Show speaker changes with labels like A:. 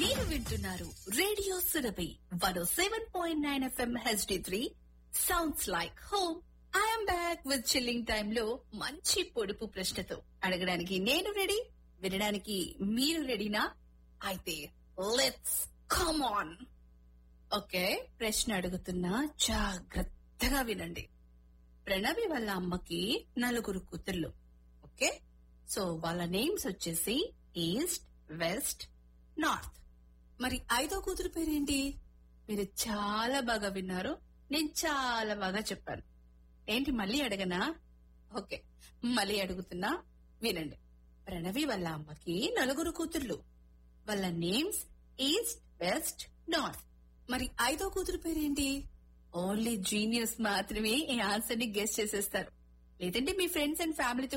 A: మీరు వింటున్నారు radio Surabhi one seven point nine FM HD three sounds like home I'm back with chilling time లో మంచి పొడుపు ప్రశ్నతో అడగడానికి నేను రెడీ వినడానికి మీరు రెడీనా అయితే లెట్స్ కమ్ ఆన్ ఓకే ప్రశ్న అడుగుతున్నా జాగ్రత్తగా వినండి ప్రణవి వాళ్ళ అమ్మకి నలుగురు కూతుర్లు ఓకే సో వాళ్ళ నేమ్స్ వచ్చేసి ఈస్ట్ వెస్ట్ నార్త్ మరి ఐదో కూతురు పేరేంటి మీరు చాలా బాగా విన్నారు నేను చాలా బాగా చెప్పాను ఏంటి మళ్ళీ అడగనా ఓకే మళ్ళీ అడుగుతున్నా వినండి ప్రణవి వాళ్ళ అమ్మకి నలుగురు కూతుర్లు వాళ్ళ నేమ్స్ ఈస్ట్ వెస్ట్ నార్త్ మరి ఐదో కూతురు పేరేంటి ఓన్లీ జీనియస్ మాత్రమే ఈ ఆన్సర్ ని గెస్ట్ చేసేస్తారు లేదంటే మీ ఫ్రెండ్స్ అండ్ ఫ్యామిలీతో